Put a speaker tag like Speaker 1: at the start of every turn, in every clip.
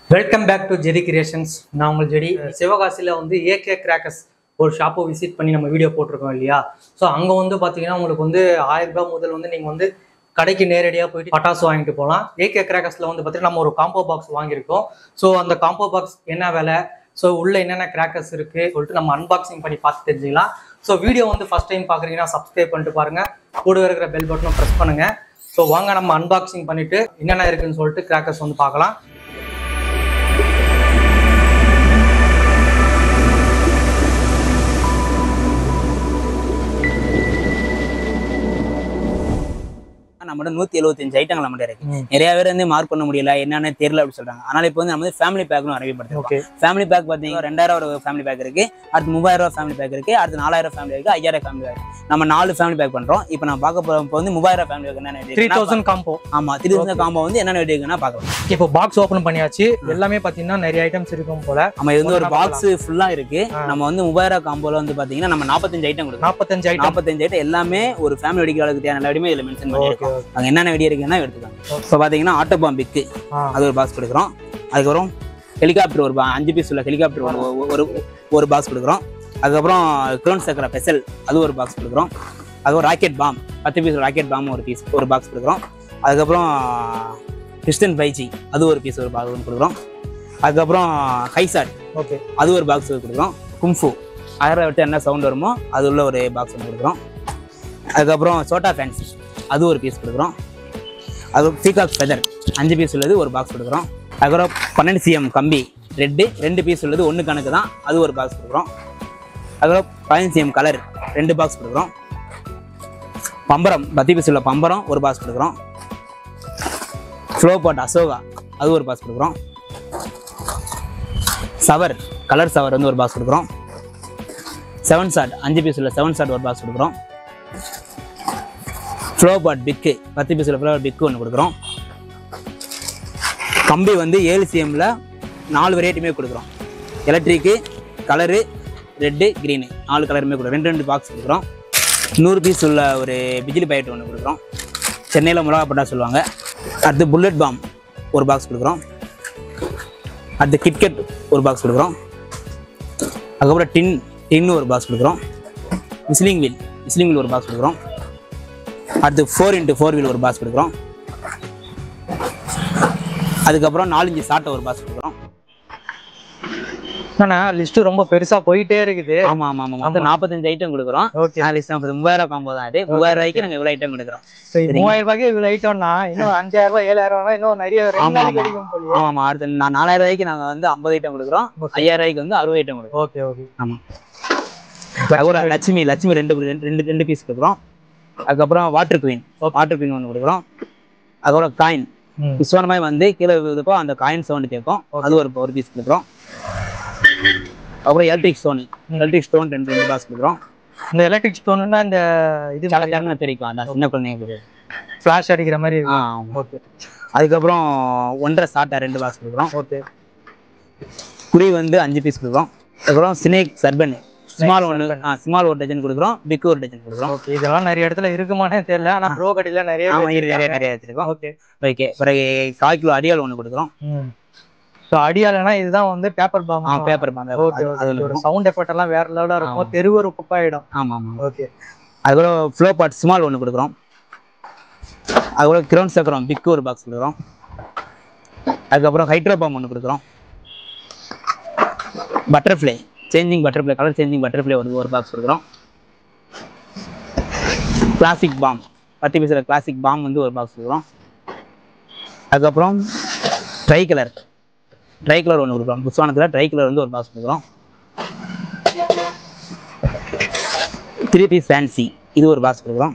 Speaker 1: Welcome back to Jerry creations நான் உங்கள் JD சிவகாசியில் வந்து ஏகே கிராக்கர்ஸ் ஒரு ஷாப்பை விசிட் பண்ணி நம்ம வீடியோ போட்டிருக்கோம் இல்லையா ஸோ அங்கே வந்து பார்த்தீங்கன்னா உங்களுக்கு வந்து ஆயிரம் ரூபாய் முதல் வந்து நீங்கள் வந்து கடைக்கு நேரடியாக போயிட்டு பட்டாசு வாங்கிட்டு போகலாம் ஏகே கிராக்கர்ஸில் வந்து பார்த்தீங்கன்னா நம்ம ஒரு காம்போ பாக்ஸ் வாங்கியிருக்கோம் ஸோ அந்த காம்போ பாக்ஸ் என்ன விலை ஸோ உள்ள என்னென்ன கிராக்கர்ஸ் இருக்கு சொல்லிட்டு நம்ம அன்பாக்சிங் பண்ணி பார்த்து தெரிஞ்சுக்கலாம் ஸோ வீடியோ வந்து ஃபர்ஸ்ட் டைம் பார்க்குறீங்கன்னா சப்ஸ்கிரைப் பண்ணிட்டு பாருங்க கூட இருக்கிற பெல் பட்டனும் ப்ரெஸ் பண்ணுங்க ஸோ வாங்க நம்ம அன்பாக்சிங் பண்ணிட்டு என்னென்ன இருக்குன்னு சொல்லிட்டு கிராக்கர்ஸ் வந்து பார்க்கலாம்
Speaker 2: நம்மகிட்ட நூத்தி எழுபத்தஞ்சு ஐட்டங்கள் நம்மகிட்ட இருக்கு
Speaker 1: ம்.
Speaker 2: நிறைய பேர் வந்து மார்க் பண்ண முடியல என்னன்னு தெரியல அப்படின்னு சொல்றாங்க அதனால இப்போ வந்து நம்ம வந்து ஃபேமிலி பேக்னு அறிவிப்படுத்தோம்
Speaker 1: ஓகே
Speaker 2: ஃபேமிலி பேக் பார்த்தீங்கன்னா ரெண்டாயிரம் ஒரு ஃபேமிலி பேக் இருக்கு அடுத்து மூவாயிரம் ரூபாய் ஃபேமிலி பேக் இருக்கு அடுத்து நாலாயிரம் ஃபேமிலி இருக்கு ஐயாயிரம் ஃபேமிலி பேக் நம்ம நாலு ஃபேமிலி பேக் பண்றோம் இப்போ நான் பார்க்க போறோம் இப்போ வந்து மூவாயிரம் ஃபேமிலி பேக் என்னென்ன
Speaker 1: த்ரீ
Speaker 2: இருக்குன்னா
Speaker 1: தௌசண்ட் காம்போ
Speaker 2: ஆமா த்ரீ தௌசண்ட் காம்போ வந்து என்னென்ன இருக்குன்னா பார்க்கலாம்
Speaker 1: இப்போ பாக்ஸ் ஓபன் பண்ணியாச்சு எல்லாமே பாத்தீங்கன்னா நிறைய ஐட்டம்ஸ் இருக்கும் போல
Speaker 2: நம்ம இது வந்து ஒரு
Speaker 1: ஒண்ணா
Speaker 2: பாக்ஸ் ஃபுல்லா இருக்கு
Speaker 1: ஆ.
Speaker 2: நம்ம வந்து மூவாயிரம் காம்போல வந்து பாத்தீங்கன்னா நம்ம நாற்பத்தஞ்சு ஐட்டம் கொடுக்கும்
Speaker 1: நாற்பத்தஞ்சு ஐட்டம்
Speaker 2: நாற்பத்தஞ்சு ஐட்டம் எல்லாமே ஒரு ஃபேமிலி வெடிக்கிற அளவுக்கு தேவையான எல்லா வெடியுமே இதுல மென்ஷன் பண்ணியிருக்கோம்
Speaker 1: ஓகே
Speaker 2: அங்க என்னென்ன வெடி இருக்குன்னா எடுத்துக்காங்க
Speaker 1: Okay.
Speaker 2: இப்போ பாத்தீங்கன்னா ஆட்டோ பாம் பிக்கு அது ஒரு பாக்ஸ் கொடுக்குறோம் அதுக்கப்புறம் ஹெலிகாப்டர் ஒரு ba- அஞ்சு பீஸ் உள்ள ஹெலிகாப்டர் ஒரு ஒரு ஒரு பாக்ஸ் கொடுக்குறோம் அதுக்கப்புறம் க்ரோன் சக்கர பெசல் அது ஒரு பாக்ஸ் கொடுக்குறோம் அதுக்கப்புறம் ராக்கெட் பாம் பத்து பீஸ் ராக்கெட் பாம் ஒரு பீஸ் ஒரு பாக்ஸ் கொடுக்குறோம் அதுக்கப்புறம் கிறிஸ்டன் பைச்சி அது ஒரு பீஸ் ஒரு பாக்ஸ் கொடுக்குறோம் அதுக்கப்புறம் கைசாட்
Speaker 1: ஓகே
Speaker 2: அது ஒரு பாக்ஸ் கொடுக்குறோம் கும்ஃபு ஆயிரம் விட்டு என்ன சவுண்ட் வருமோ அது உள்ள ஒரு பாக்ஸ் ஒன்று கொடுக்குறோம் அதுக்கப்புறம் சோட்டா ஃபேன்ஸ் அது ஒரு பீஸ் கொடுக்குறோம் அது பீகாக் ஃபெதர் அஞ்சு பீஸ் உள்ளது ஒரு பாக்ஸ் கொடுக்குறோம் அதுக்கப்புறம் பன்னெண்டு சிஎம் கம்பி ரெட்டு ரெண்டு பீஸ் உள்ளது ஒன்று கணக்கு தான் அது ஒரு பாக்ஸ் கொடுக்குறோம் அதுக்கப்புறம் பதினஞ்சு சிஎம் கலர் ரெண்டு பாக்ஸ் கொடுக்குறோம் பம்பரம் பத்தி பீஸ் உள்ள பம்பரம் ஒரு பாக்ஸ் கொடுக்குறோம் ஃப்ளோ பாட் அசோகா அது ஒரு பாக்ஸ் கொடுக்குறோம் சவர் கலர் சவர் வந்து ஒரு பாக்ஸ் கொடுக்குறோம் செவன் ஷாட் அஞ்சு பீஸ் உள்ள செவன் ஷாட் ஒரு பாக்ஸ் கொடுக்குறோம் ஃப்ளோ பாட் பிக்கு பத்து பீஸ் உள்ள ஃப்ளோ பிக்கு ஒன்று கொடுக்குறோம் கம்பி வந்து ஏழு சிஎம்ல நாலு வெரைட்டியுமே கொடுக்குறோம் எலக்ட்ரிக்கு கலரு ரெட்டு க்ரீனு நாலு கலருமே கொடுக்குறோம் ரெண்டு ரெண்டு பாக்ஸ் கொடுக்குறோம் நூறு பீஸ் உள்ள ஒரு பிஜிலி பைட் ஒன்று கொடுக்குறோம் சென்னையில் மிளகா பட்டா சொல்லுவாங்க அடுத்து புல்லட் பாம் ஒரு பாக்ஸ் கொடுக்குறோம் அடுத்து கிட்கெட் ஒரு பாக்ஸ் கொடுக்குறோம் அதுக்கப்புறம் டின் டின்னு ஒரு பாக்ஸ் கொடுக்குறோம் விஸ்லிங் வீல் விஸ்லிங் வீல் ஒரு பாக்ஸ் கொடுக்குறோம் அடுத்து ஃபோர் இன்ட்டு ஃபோர் வீல் ஒரு பாக்ஸ் கொடுக்குறோம் அதுக்கப்புறம் நாலஞ்சு சாட்டை ஒரு பாக்ஸ் கொடுக்குறோம்
Speaker 1: ஆனா லிஸ்ட் ரொம்ப பெருசா போயிட்டே இருக்குது
Speaker 2: ஆமாம் ஆமாம் ஆமாம் மொத்தம் நாற்பத்தஞ்சு ஐட்டம் கொடுக்குறோம்
Speaker 1: ஓகே
Speaker 2: நாலு நாற்பது மூவாயிரம் காம்போ தான் அது மூவாயிரம் ரூபாய்க்கு நாங்கள் இவ்வளோ ஐட்டம் கொடுக்குறோம்
Speaker 1: மூவாயிரம் ரூபாய்க்கு இவ்வளவு ஐட்டம்னா இன்னும் அஞ்சாயிரம் ரூபாய் ஏழாயிரம் ரூபாய் இன்னும் நிறைய ரெண்டு
Speaker 2: ஆமா,
Speaker 1: நாளைக்கு
Speaker 2: ஆமா.
Speaker 1: கிடைக்கும் போலயே
Speaker 2: ஆமாம் ஆமாம் அடுத்து நான் நாலாயிரம் ரூபாய்க்கு நாங்கள் வந்து ஐம்பது ஐட்டம் கொடுக்குறோம்
Speaker 1: Okay.
Speaker 2: ஐயாயிரம் ரூபாய்க்கு வந்து அறுபது ஐட்டம் கொடுக்குறோம்
Speaker 1: ஓகே ஓகே
Speaker 2: ஆமாம் அதுக்கப்புறம் லட்சுமி லட்சுமி ரெண்டு ரெண்டு ரெண்டு ரெண்டு பீஸ் கொடுக்குறோம் அதுக்கப்புறம் வாட்டர் குயின் வாட்டர் குயின் ஒன்று கொடுக்குறோம் அதுக்கப்புறம் காயின் விஸ்வானமாய் வந்து கீழே விழுதுப்போ அந்த காயின் சவுண்டு கேட்கும் அது ஒரு ஒரு பீஸ் கொடுக்குறோம் அப்புறம் எலக்ட்ரிக் ஸ்டோன் எலக்ட்ரிக் ஸ்டோன் ரெண்டு ரெண்டு பாக்ஸ் கொடுக்குறோம்
Speaker 1: இந்த எலக்ட்ரிக் ஸ்டோன்னா இந்த இது
Speaker 2: சில ஜனம் தெரிவிக்கும் அந்த சின்ன குழந்தைங்களுக்கு
Speaker 1: ஃபிளாஷ் அடிக்கிற மாதிரி
Speaker 2: ஆ
Speaker 1: இருக்கும்
Speaker 2: ஆமாம்.
Speaker 1: ஓகே
Speaker 2: அதுக்கப்புறம் ஒன்றரை சாட்டை ரெண்டு பாக்ஸ் கொடுக்குறோம்
Speaker 1: ஓகே
Speaker 2: குடி வந்து அஞ்சு பீஸ் கொடுக்குறோம் அதுக்கப்புறம் ஸ்னேக் சர்பன் ஸ்மால் ஒன்று ஆ ஸ்மால் ஒரு டஜன் கொடுக்குறோம் பிக் ஒரு டஜன் கொடுக்குறோம்
Speaker 1: ஓகே இதெல்லாம் நிறைய இடத்துல இருக்குமானே தெரியல ஆனா ப்ரோ கடையில நிறைய
Speaker 2: ஆமாம் இது நிறைய நிறைய வச்சிருக்கோம்
Speaker 1: ஓகே
Speaker 2: ஓகே பிறகு கால் கிலோ அடியால் ஒன்று கொடுக்குறோம்
Speaker 1: ஸோ அடியாலனா இதுதான் வந்து பேப்பர் பாம்
Speaker 2: ஆ பேப்பர் பாம்பு
Speaker 1: ஓகே
Speaker 2: அது
Speaker 1: ஓகே ஒரு சவுண்ட் எஃபெக்ட் எல்லாம் வேற லெவலா இருக்கும் தெரு ஒரு குப்பாயிடும்
Speaker 2: ஆமாம் ஆமாம்
Speaker 1: ஓகே
Speaker 2: அதுக்கப்புறம் ஃப்ளோ பாட் ஸ்மால் ஒன்று கொடுக்குறோம் அதுக்கப்புறம் கிரவுண்ட் சக்கரம் பிக்கு ஒரு பாக்ஸ் கொடுக்குறோம் அதுக்கப்புறம் ஹைட்ரோ பாம் ஒன்று கொடுக்குறோம் butterfly changing butterfly colour changing butterfly ஒரு ஒரு பாக்ஸ் கொடுக்குறோம் கிளாசிக் பாம் பத்து பீஸில் கிளாசிக் பாம் வந்து ஒரு பாக்ஸ் கொடுக்குறோம் அதுக்கப்புறம் ட்ரை கலர் ட்ரை கலர் ஒன்று கொடுக்குறோம் புஸ்வானத்தில் ட்ரை கலர் வந்து ஒரு பாக்ஸ் கொடுக்குறோம் த்ரீ பீஸ் ஃபேன்சி இது ஒரு பாக்ஸ் கொடுக்குறோம்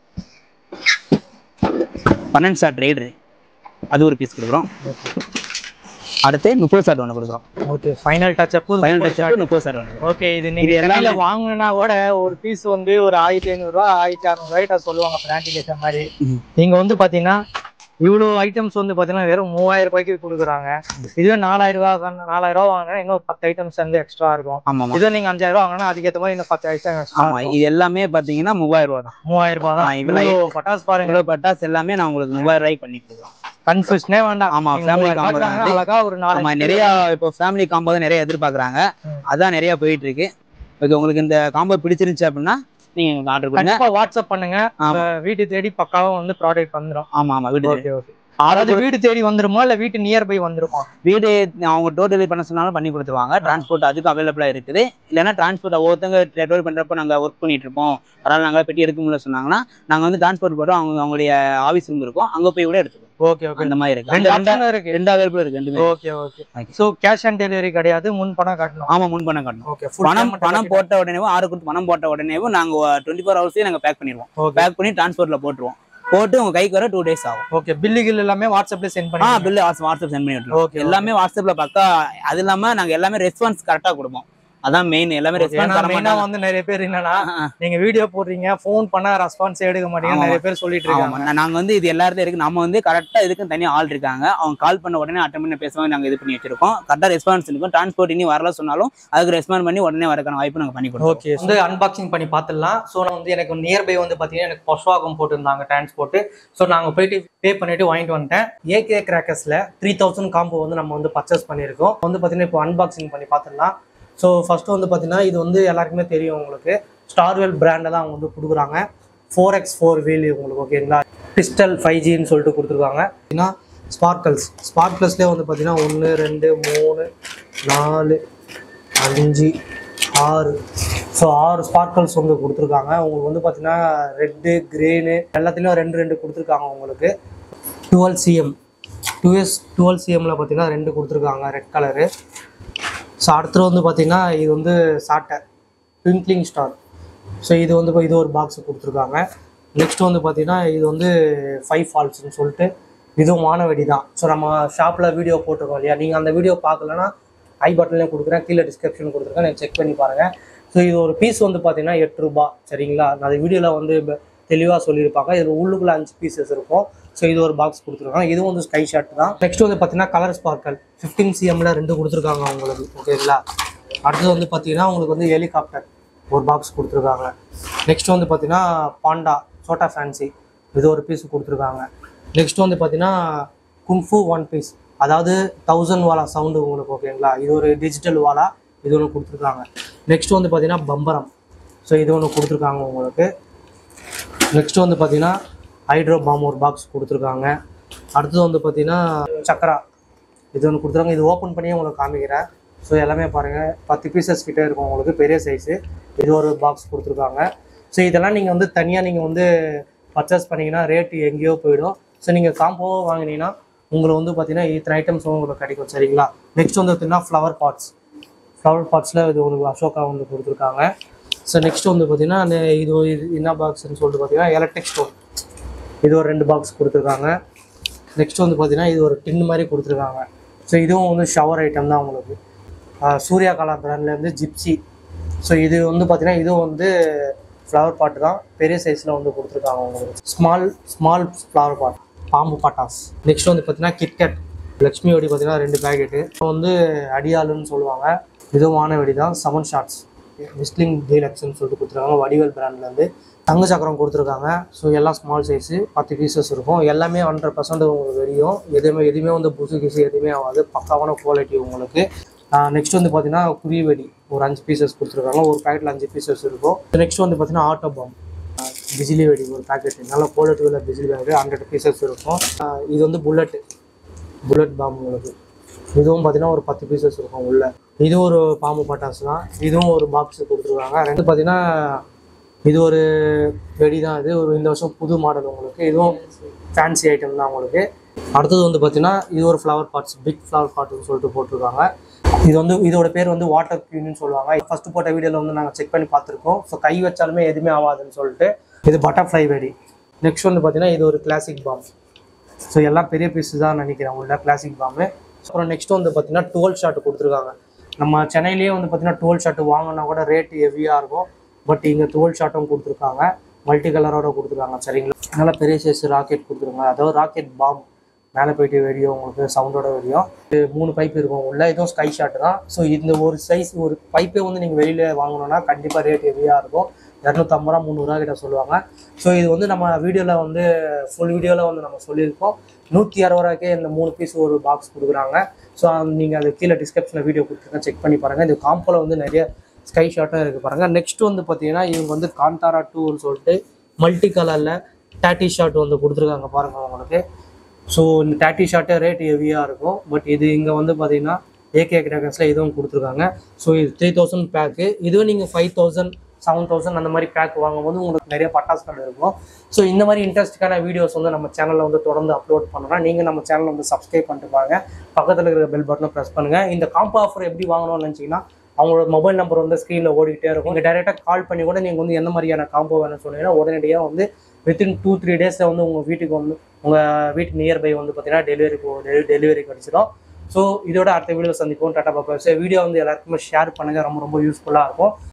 Speaker 2: பன்னெண்டு ஷாட் ரைடரு அது ஒரு பீஸ் கொடுக்குறோம் அடுத்து முப்பது ஷாட் ஒன்று கொடுக்குறோம்
Speaker 1: okay final touch up
Speaker 2: final touch முப்பது ஷாட் ஒன்று
Speaker 1: ஓகே இது நீங்க
Speaker 2: இது எல்லாமே-
Speaker 1: கடையில வாங்குனா கூட ஒரு பீஸ் வந்து ஒரு ஆயிரத்தி ஐநூறுரூவா ஆயிரத்தி அறநூறுவாய்ட்ட சொல்லுவாங்க பிராண்டிக்கு ஏற்ற மாதிரி
Speaker 2: ம்.
Speaker 1: நீங்க வந்து பாத்தீங்கன்னா இவ்வளோ ஐட்டம்ஸ் வந்து பாத்தீங்கன்னா வெறும் மூவாயிரம் ரூபாய்க்கு கொடுக்குறாங்க இதுவே நாலாயிரம் ரூபா நாலாயிரம் ரூபா வாங்கினா இன்னும் பத்து ஐட்டம்ஸ் வந்து எக்ஸ்ட்ரா இருக்கும்
Speaker 2: ஆமாம் ஆமாம்
Speaker 1: இதுவே நீங்க அஞ்சாயிரம் ரூபா வாங்கினா அதுக்கேற்ற மாதிரி இன்னும் பத்து ஐட்டம் எக்ஸ்ட்ரா
Speaker 2: ஆமாம் இது எல்லாமே பார்த்தீங்கன்னா மூவாயிரம் ரூபா தான்
Speaker 1: மூவாயிரம் ரூபாய்
Speaker 2: ஆ,
Speaker 1: தான்
Speaker 2: இவ்வளவு-
Speaker 1: இவ்வளோ பட்டாசு பாருங்க
Speaker 2: இவ்வளோ பட்டாசு எல்லாமே நான் உங்களுக்கு மூவாயிரம் ரூபாய்க்கு பண்ணி கொடுக்குறோம்
Speaker 1: கன்ஃபியூஷனே வேண்டாம்
Speaker 2: ஆமா,
Speaker 1: நீங்க
Speaker 2: family
Speaker 1: மூவாயிரம்
Speaker 2: combo தான்
Speaker 1: காட்டுறாங்க,
Speaker 2: அது.
Speaker 1: அழகா ஒரு நாலு
Speaker 2: ஆமா நிறைய இப்போ ஃபேமிலி காம்போ தான் நிறைய எதிர்பார்க்குறாங்க
Speaker 1: ம்.
Speaker 2: அதான் நிறைய போயிட்டு இருக்கு ஓகே உங்களுக்கு இந்த காம்போ பிடிச்சிருந்துச்சு அப்படின்னா நீங்க எங்களுக்கு ஆர்டர் கொடுங்க
Speaker 1: கண்டிப்பா வாட்ஸ்அப் பண்ணுங்க
Speaker 2: ஆமா.
Speaker 1: உங்க வீட்டு தேடி பக்காவா வந்து ப்ராடக்ட் வந்துரும்
Speaker 2: ஆமா ஆமா வீடு
Speaker 1: ஓகே ஓகே அதாவது வீடு தேடி வந்துருமா இல்ல வீட்டு நியர்பை வந்துருமா
Speaker 2: வீடு அவங்க டோர் டெலிவரி பண்ண சொன்னாலும் பண்ணி கொடுத்துருவாங்க டிரான்ஸ்போர்ட் அதுக்கு அவைலபிளா இருக்குது இல்லைன்னா டிரான்ஸ்போர்ட் ஒவ்வொருத்தங்க டெலிவரி பண்றப்ப நாங்க ஒர்க் பண்ணிட்டு இருப்போம் அதனால நாங்க பெட்டி எடுக்க முடியல சொன்னாங்கன்னா நாங்க வந்து டிரான்ஸ்போர்ட் போட்டோம் அவங்க அவங்களுடைய ஆஃபீஸ் ரூம் இருக்கும் அங்க போய் கூட எடுத்துக்கோம்
Speaker 1: ஓகே ஓகே
Speaker 2: அந்த மாதிரி இருக்கு
Speaker 1: ரெண்டு
Speaker 2: அந்த ரெண்டு
Speaker 1: ஆப்ஷன் இருக்கு
Speaker 2: ரெண்டு அவைலபிள் இருக்கு ரெண்டுமே
Speaker 1: okay okay
Speaker 2: Okay.
Speaker 1: So cash on delivery கிடையாது முன் பணம் கட்டணும்
Speaker 2: ஆமா முன் பணம் கட்டணும்
Speaker 1: ஓகே
Speaker 2: பணம் பணம் போட்ட உடனேவும் ஆறு கொடுத்து பணம் போட்ட உடனேவும் நாங்க டுவெண்ட்டி ஃபோர் ஹவர்ஸ்லயே நாங்க பேக் பண்ணிடுவோம்
Speaker 1: ஓகே
Speaker 2: பேக் பண்ணி டிரான்ஸ்போர்ட்ல போட்டுருவோம் போட்டு உங்க கைக்கு வர டூ டேஸ் ஆகும்
Speaker 1: ஓகே பில்லு கில் எல்லாமே வாட்ஸ்அப்ல சென்ட்
Speaker 2: ஆ
Speaker 1: பண்ணி
Speaker 2: பில்லு வாட்ஸ்அப் சென்ட் பண்ணி விட்டுருவோம்
Speaker 1: ஓகே
Speaker 2: எல்லாமே வாட்ஸ்அப்ல பக்கா அது இல்லாம நாங்க எல்லாமே ரெஸ்பான்ஸ் கரெக்டா கொடுப்போம் அதான் மெயின் எல்லாமே
Speaker 1: ஏன்னா
Speaker 2: ரெஸ்பான்ஸ் தர
Speaker 1: மெயினா
Speaker 2: மாட்டாங்க
Speaker 1: வந்து நிறைய பேர் என்னன்னா
Speaker 2: ஆ, ஆ.
Speaker 1: நீங்க வீடியோ போடுறீங்க ஃபோன் பண்ணா ரெஸ்பான்ஸ் எடுக்க மாட்டீங்க
Speaker 2: ஆமா.
Speaker 1: நிறைய பேர் சொல்லிட்டு இருக்காங்க
Speaker 2: ஆமா நாங்க வந்து இது எல்லாருக்கும் இருக்கு நம்ம வந்து கரெக்டா இதுக்கு தனியா ஆள் இருக்காங்க அவங்க கால் பண்ண உடனே அட்டன் பண்ணி பேசுவாங்க நாங்க இது பண்ணி வச்சிருக்கோம் கரெக்டா ரெஸ்பான்ஸ் இருக்கும் டிரான்ஸ்போர்ட் இனி வரல சொன்னாலும் அதுக்கு ரெஸ்பாண்ட் பண்ணி உடனே வரக்கான வாய்ப்பு நாங்க பண்ணி கொடுப்போம்
Speaker 1: ஓகே வந்து அன்பாக்சிங் பண்ணி பார்த்துடலாம் ஸோ நான் வந்து எனக்கு நியர்பை வந்து பார்த்தீங்கன்னா எனக்கு பொஸ்வாகம் போட்டிருந்தாங்க டிரான்ஸ்போர்ட் ஸோ நாங்கள் போயிட்டு பே பண்ணிட்டு வாங்கிட்டு வந்துட்டேன் ஏகே கிராக்கர்ஸில் த்ரீ தௌசண்ட் காம்போ வந்து நம்ம வந்து பர்ச்சேஸ் பண்ணியிருக்கோம் வந்து பார்த்தீங்கன்னா இப்போ அன்பாக்சிங் பண்ணி பார்த்துடலாம் ஸோ ஃபர்ஸ்ட் வந்து பார்த்தீங்கன்னா இது வந்து எல்லாருக்குமே தெரியும் உங்களுக்கு ஸ்டார்வெல் பிராண்டை தான் அவங்க வந்து கொடுக்குறாங்க ஃபோர் எக்ஸ் ஃபோர் வீல் உங்களுக்கு ஓகேங்களா பிஸ்டல் ஃபைவ் ஜின்னு சொல்லிட்டு கொடுத்துருக்காங்க பார்த்தீங்கன்னா ஸ்பார்க்கல்ஸ் ஸ்பார்க்கல்ஸ்லேயே வந்து பார்த்தீங்கன்னா ஒன்று ரெண்டு மூணு நாலு அஞ்சு ஆறு ஸோ ஆறு ஸ்பார்க்கல்ஸ் வந்து கொடுத்துருக்காங்க உங்களுக்கு வந்து பார்த்தீங்கன்னா ரெட்டு க்ரீனு எல்லாத்துலேயும் ரெண்டு ரெண்டு கொடுத்துருக்காங்க உங்களுக்கு டுவெல் சிஎம் டுஎஸ் டுவெல் சிஎம்மில் பார்த்தீங்கன்னா ரெண்டு கொடுத்துருக்காங்க ரெட் கலரு ஸோ அடுத்தது வந்து பார்த்தீங்கன்னா இது வந்து சாட்டை ட்விங்க்லிங் ஸ்டார் ஸோ இது வந்து இப்போ இது ஒரு பாக்ஸ் கொடுத்துருக்காங்க நெக்ஸ்ட் வந்து பார்த்தீங்கன்னா இது வந்து ஃபைவ் ஃபால்ஸ்னு சொல்லிட்டு இதுவும் வானவெடி தான் ஸோ நம்ம ஷாப்பில் வீடியோ போட்டிருக்கோம் இல்லையா நீங்கள் அந்த வீடியோ பார்க்கலன்னா ஐ பட்டன்லேயும் கொடுக்குறேன் கீழே டிஸ்கிரிப்ஷன் கொடுத்துருக்கேன் நீங்கள் செக் பண்ணி பாருங்கள் ஸோ இது ஒரு பீஸ் வந்து பார்த்தீங்கன்னா எட்டு ரூபா சரிங்களா நான் அந்த வீடியோவில் வந்து தெளிவாக சொல்லியிருப்பாங்க இதில் உள்ளுக்குள்ள அஞ்சு பீசஸ் இருக்கும் ஸோ இது ஒரு பாக்ஸ் கொடுத்துருக்காங்க இதுவும் வந்து ஸ்கை ஷாட் தான் நெக்ஸ்ட் வந்து பார்த்தீங்கன்னா கலர் ஸ்பார்க்கல் ஃபிஃப்டீன் சிஎம்ல ரெண்டு கொடுத்துருக்காங்க உங்களுக்கு ஓகேங்களா அடுத்தது வந்து பார்த்தீங்கன்னா உங்களுக்கு வந்து ஹெலிகாப்டர் ஒரு பாக்ஸ் கொடுத்துருக்காங்க நெக்ஸ்ட் வந்து பார்த்தீங்கன்னா பாண்டா சோட்டா ஃபேன்சி இது ஒரு பீஸ் கொடுத்துருக்காங்க நெக்ஸ்ட் வந்து பார்த்தீங்கன்னா குங்ஃபு ஒன் பீஸ் அதாவது தௌசண்ட் வாலா சவுண்டு உங்களுக்கு ஓகேங்களா இது ஒரு டிஜிட்டல் வாலா இது ஒன்று கொடுத்துருக்காங்க நெக்ஸ்ட் வந்து பார்த்தீங்கன்னா பம்பரம் ஸோ இது ஒன்று கொடுத்துருக்காங்க உங்களுக்கு நெக்ஸ்ட் வந்து பார்த்தீங்கன்னா ஹைட்ரோ பாம் ஒரு பாக்ஸ் கொடுத்துருக்காங்க அடுத்தது வந்து பார்த்தீங்கன்னா சக்கரா இது ஒன்று கொடுத்துருக்காங்க இது ஓப்பன் பண்ணி உங்களுக்கு காமிக்கிறேன் ஸோ எல்லாமே பாருங்கள் பத்து பீசஸ் கிட்டே இருக்கும் உங்களுக்கு பெரிய சைஸு இது ஒரு பாக்ஸ் கொடுத்துருக்காங்க ஸோ இதெல்லாம் நீங்கள் வந்து தனியாக நீங்கள் வந்து பர்ச்சேஸ் பண்ணீங்கன்னா ரேட்டு எங்கேயோ போயிடும் ஸோ நீங்கள் காம்போவாக வாங்கினீங்கன்னா உங்களுக்கு வந்து பார்த்தீங்கன்னா இத்தனை ஐட்டம்ஸும் உங்களுக்கு கிடைக்கும் சரிங்களா நெக்ஸ்ட் வந்து பார்த்தீங்கன்னா ஃப்ளவர் பாட்ஸ் ஃப்ளவர் பாட்ஸில் இது உங்களுக்கு அசோகா வந்து கொடுத்துருக்காங்க ஸோ நெக்ஸ்ட் வந்து பார்த்தீங்கன்னா அந்த இது ஒரு- இது என்ன பாக்ஸ்னு சொல்லிட்டு பார்த்தீங்கன்னா எலக்ட்ரிக் ஸ்டோன் இது ஒரு ரெண்டு பாக்ஸ் கொடுத்துருக்காங்க நெக்ஸ்ட் வந்து பார்த்தீங்கன்னா இது ஒரு டின் மாதிரி கொடுத்துருக்காங்க ஸோ இதுவும் வந்து ஷவர் ஐட்டம் தான் உங்களுக்கு ஆஹ் சூர்யா கலா பிராண்ட்லேருந்து ஜிப்சி ஸோ இது வந்து பார்த்தீங்கன்னா இதுவும் வந்து ஃப்ளவர் பாட்டு தான் பெரிய சைஸில் வந்து கொடுத்துருக்காங்க உங்களுக்கு ஸ்மால் ஸ்மால் ஃப்ளவர் பாட் பாம்பு பாட்டாஸ் நெக்ஸ்ட் வந்து பார்த்தீங்கன்னா கிட்கட் லக்ஷ்மியோடி பார்த்தீங்கன்னா ரெண்டு பேக்கெட்டு இப்போ வந்து அடியாளுன்னு சொல்லுவாங்க இதுவும் வானவெடி தான் செவன் ஷார்ட்ஸ் விஸ்லிங் டீலக்ஸ்னு சொல்லிட்டு கொடுத்துருக்காங்க வடிவேல் பிராண்ட்லேருந்து தங்க சக்கரம் கொடுத்துருக்காங்க ஸோ எல்லாம் ஸ்மால் சைஸு பத்து பீசஸ் இருக்கும் எல்லாமே ஹண்ட்ரட் பர்சன்ட் உங்களுக்கு தெரியும் எதுவுமே எதுவுமே வந்து புசு கிசு எதுவுமே ஆகாது பக்காவான குவாலிட்டி உங்களுக்கு நெக்ஸ்ட் வந்து பார்த்தீங்கன்னா குருவிவெடி ஒரு அஞ்சு பீசஸ் கொடுத்துருக்காங்க ஒரு பேக்கெட்டில் அஞ்சு பீசஸ் இருக்கும் நெக்ஸ்ட் வந்து பார்த்தீங்கன்னா ஆட்டோ பாம் பிஜிலி வெடி ஒரு பேக்கெட் நல்ல குவாலிட்டி உள்ள பிஜிலி வெடி ஹண்ட்ரட் பீசஸ் இருக்கும் ஆஹ் இது வந்து புல்லட்டு புல்லட் பாம் உங்களுக்கு இதுவும் பார்த்தீங்கன்னா ஒரு பத்து பீசஸ் இருக்கும் உள்ள இது ஒரு பாம்பு பட்டாசு தான் இதுவும் ஒரு பாக்ஸ் கொடுத்துருக்காங்க ரெண்டு பார்த்தீங்கன்னா இது ஒரு வெடி தான் இது ஒரு இந்த வருஷம் புது மாடல் உங்களுக்கு இதுவும் ஃபேன்சி ஐட்டம் தான் உங்களுக்கு அடுத்தது வந்து பார்த்தீங்கன்னா இது ஒரு ஃப்ளவர் பாட்ஸ் பிக் ஃப்ளவர் பாட்னு சொல்லிட்டு போட்டிருக்காங்க இது வந்து இதோட பேர் வந்து வாட்டர் க்யூன்னு சொல்லுவாங்க ஃபர்ஸ்ட் போட்ட வீடியோவில் வந்து நாங்கள் செக் பண்ணி பார்த்துருக்கோம் ஸோ கை வச்சாலுமே எதுவுமே ஆகாதுன்னு சொல்லிட்டு இது பட்டர்ஃப்ளை வெடி நெக்ஸ்ட் வந்து பார்த்தீங்கன்னா இது ஒரு கிளாசிக் பாம் ஸோ எல்லாம் பெரிய பீஸ் தான் நினைக்கிறேன் உள்ள கிளாசிக் பாம்பு அப்புறம் நெக்ஸ்ட் வந்து பார்த்தீங்கன்னா டுவெல் ஷாட் கொடுத்துருக்காங்க நம்ம சென்னையிலேயே வந்து பார்த்தீங்கன்னா டுவெல் ஷாட் வாங்கினா கூட ரேட் ஹெவியாக இருக்கும் பட் இங்கே டுவெல் ஷாட்டும் கொடுத்துருக்காங்க மல்டி கலரோட கொடுத்துருக்காங்க சரிங்களா நல்லா பெரிய சைஸ் ராக்கெட் கொடுத்துருக்காங்க அதாவது ராக்கெட் பாம் மேலே போயிட்டு வெடியும் உங்களுக்கு சவுண்டோட வெடியும் இது மூணு பைப் இருக்கும் உள்ள இதுவும் ஸ்கை ஷாட் தான் ஸோ இந்த ஒரு சைஸ் ஒரு பைப்பே வந்து நீங்கள் வெளியில் வாங்கணும்னா கண்டிப்பாக ரேட் ஹெவியாக இருக்கும் இரநூத்தம்பது ரூபா முந்நூறுரூவா கிட்ட சொல்லுவாங்க ஸோ இது வந்து நம்ம வீடியோவில் வந்து ஃபுல் வீடியோவில் வந்து நம்ம சொல்லியிருக்கோம் நூற்றி அறுபது ரூபாய்க்கே இந்த மூணு பீஸ் ஒரு பாக்ஸ் கொடுக்குறாங்க ஸோ நீங்கள் அது கீழே டிஸ்கிரிப்ஷனில் வீடியோ கொடுத்துருக்கேன் செக் பண்ணி பாருங்கள் இந்த காம்போல வந்து நிறைய ஸ்கை ஷாட்டும் இருக்குது பாருங்கள் நெக்ஸ்ட் வந்து பார்த்தீங்கன்னா இவங்க வந்து காந்தாரா டூன்னு சொல்லிட்டு மல்டி கலரில் டேட்டி ஷாட் வந்து கொடுத்துருக்காங்க பாருங்கள் உங்களுக்கு ஸோ இந்த டேட்டி ஷாட்டே ரேட் ஹெவியாக இருக்கும் பட் இது இங்கே வந்து பார்த்தீங்கன்னா ஏகே கிராக்கர்ஸில் இதுவும் கொடுத்துருக்காங்க ஸோ இது த்ரீ தௌசண்ட் பேக்கு இதுவும் நீங்கள் ஃபைவ் தௌசண்ட் செவன் தௌசண்ட் அந்த மாதிரி பேக் வாங்கும்போது உங்களுக்கு நிறைய பட்டாசுகள் இருக்கும் ஸோ இந்த மாதிரி இன்ட்ரெஸ்டிங்கான வீடியோஸ் வந்து நம்ம சேனலில் வந்து தொடர்ந்து அப்லோட் பண்ணுறோம் நீங்கள் நம்ம சேனலை வந்து சப்ஸ்கிரைப் பண்ணிட்டு பாருங்க பக்கத்தில் இருக்கிற பெல் பட்டனை ப்ரெஸ் பண்ணுங்கள் இந்த காம்போ ஆஃபர் எப்படி வாங்கணும்னு நினச்சிங்கன்னா அவங்களோட மொபைல் நம்பர் வந்து ஸ்க்ரீனில் ஓடிக்கிட்டே இருக்கும் நீங்கள் டேரெக்டாக கால் பண்ணி கூட நீங்கள் வந்து எந்த மாதிரியான காம்போ வேணும்னு சொன்னீங்கன்னா உடனடியாக வந்து வித்தின் டூ த்ரீ டேஸில் வந்து உங்கள் வீட்டுக்கு வந்து உங்கள் வீட்டு நியர்பை வந்து பார்த்தீங்கன்னா டெலிவரி டெலிவரி கிடச்சிடும் ஸோ இதோட அடுத்த வீடியோ சந்திப்போம் டாட்டா பாப்பா வீடியோ வந்து எல்லாருக்குமே ஷேர் பண்ணுங்கள் ரொம்ப ரொம்ப யூஸ்ஃபுல்லாக இருக்கும்